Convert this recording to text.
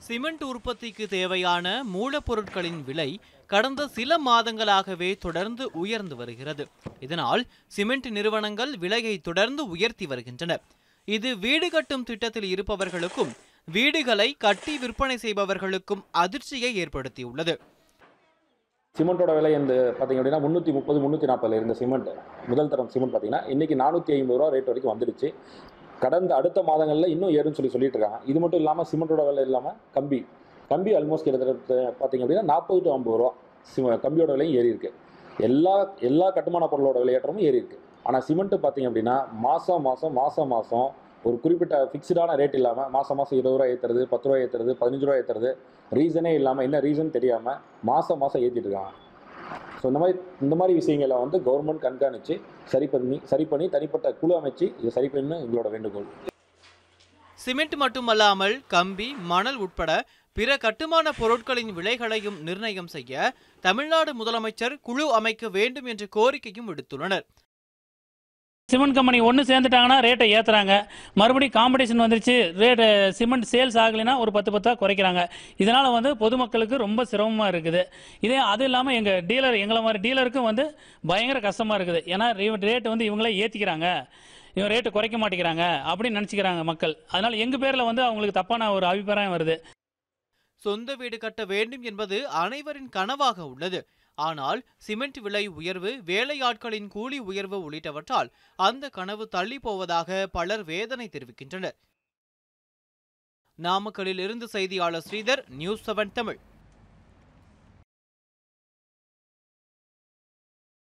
cement உற்பத்திக்கு தேவையான மூலப்பொருட்களின் விலை கடந்த சில மாதங்களாகவே தொடர்ந்து உயர்ந்து வருகிறது இதனால் சிமெண்ட் நிறுவனங்கள் விலையை தொடர்ந்து உயர்த்தி வருகின்றன இது வீடு கட்டும் திட்டத்தில் இருப்பவர்களுக்கும் வீடுகளை கட்டி விற்பனை செய்பவர்களுக்கும் அதிர்ச்சியை ஏற்படுத்தியுள்ளது சிமெண்ட்டோட விலை இந்த பார்த்தீங்க அப்படின்னா முந்நூற்றி முப்பது முந்நூற்றி நாற்பதுல இருந்த சிமெண்ட் முதல் தரம் சிமெண்ட் பார்த்தீங்கன்னா இன்றைக்கி நானூற்றி ஐம்பது ரூபா ரேட் வரைக்கும் வந்துடுச்சு கடந்த அடுத்த மாதங்களில் இன்னும் ஏறும்னு சொல்லி சொல்லிட்டு இருக்காங்க இது மட்டும் இல்லாமல் சிமெண்ட்டோட விலை இல்லாமல் கம்பி கம்பி ஆல்மோஸ்ட் கிட்டத்தட்ட பார்த்தீங்க அப்படின்னா நாற்பது டு ஐம்பது ரூபா சிம கம்பியோட விலையும் ஏறி இருக்கு எல்லா எல்லா கட்டுமான பொருளோட விலையேற்றமும் ஏறி இருக்கு ஆனால் சிமெண்ட்டு பார்த்தீங்க அப்படின்னா மாதம் மாதம் மாதம் மாதம் ஒரு குறிப்பிட்ட ஃபிக்ஸ்டான ரேட் இல்லாமல் மாதம் மாதம் இருபது ரூபா ஏற்றுறது பத்து ரூபா ஏற்றுறது பதினஞ்சு ரூபா ஏற்றுறது ரீசனே இல்லாமல் என்ன ரீசன் தெரியாமல் மாதம் மாதம் ஏற்றிட்டு இருக்காங்க ஸோ இந்த மாதிரி இந்த மாதிரி விஷயங்களை வந்து கவர்மெண்ட் கண்காணித்து சரி பண்ணி சரி பண்ணி தனிப்பட்ட குழு அமைச்சு இதை சரி பண்ணு எங்களோட வேண்டுகோள் சிமெண்ட் மட்டுமல்லாமல் கம்பி மணல் உட்பட பிற கட்டுமான பொருட்களின் விலைகளையும் நிர்ணயம் செய்ய தமிழ்நாடு முதலமைச்சர் குழு அமைக்க வேண்டும் என்ற கோரிக்கையும் விடுத்துள்ளனர் சிமெண்ட் கம்பெனி ஒன்று சேர்ந்துட்டாங்கன்னா ரேட்டை ஏற்றுறாங்க மறுபடியும் காம்படிஷன் வந்துருச்சு ரேட்டு சிமெண்ட் சேல்ஸ் ஆகலைன்னா ஒரு பத்து பத்தா குறைக்கிறாங்க இதனால் வந்து பொதுமக்களுக்கு ரொம்ப சிரமமாக இருக்குது இதே அது இல்லாமல் எங்கள் டீலர் எங்களை மாதிரி டீலருக்கும் வந்து பயங்கர கஷ்டமாக இருக்குது ஏன்னா ரேட்டு வந்து இவங்களே ஏற்றிக்கிறாங்க இவன் ரேட்டு குறைக்க மாட்டேங்கிறாங்க அப்படின்னு நினச்சிக்கிறாங்க மக்கள் அதனால் எங்கள் பேரில் வந்து அவங்களுக்கு தப்பான ஒரு அபிப்பிராயம் வருது சொந்த வீடு கட்ட வேண்டும் என்பது அனைவரின் கனவாக உள்ளது ஆனால் சிமெண்ட் விலை உயர்வு வேலையாட்களின் கூலி உயர்வு உள்ளிட்டவற்றால் அந்த கனவு தள்ளி போவதாக பலர் வேதனை தெரிவிக்கின்றனர் நாமக்கலில் இருந்து செய்தியாளர் ஸ்ரீதர் நியூஸ் செவன் தமிழ்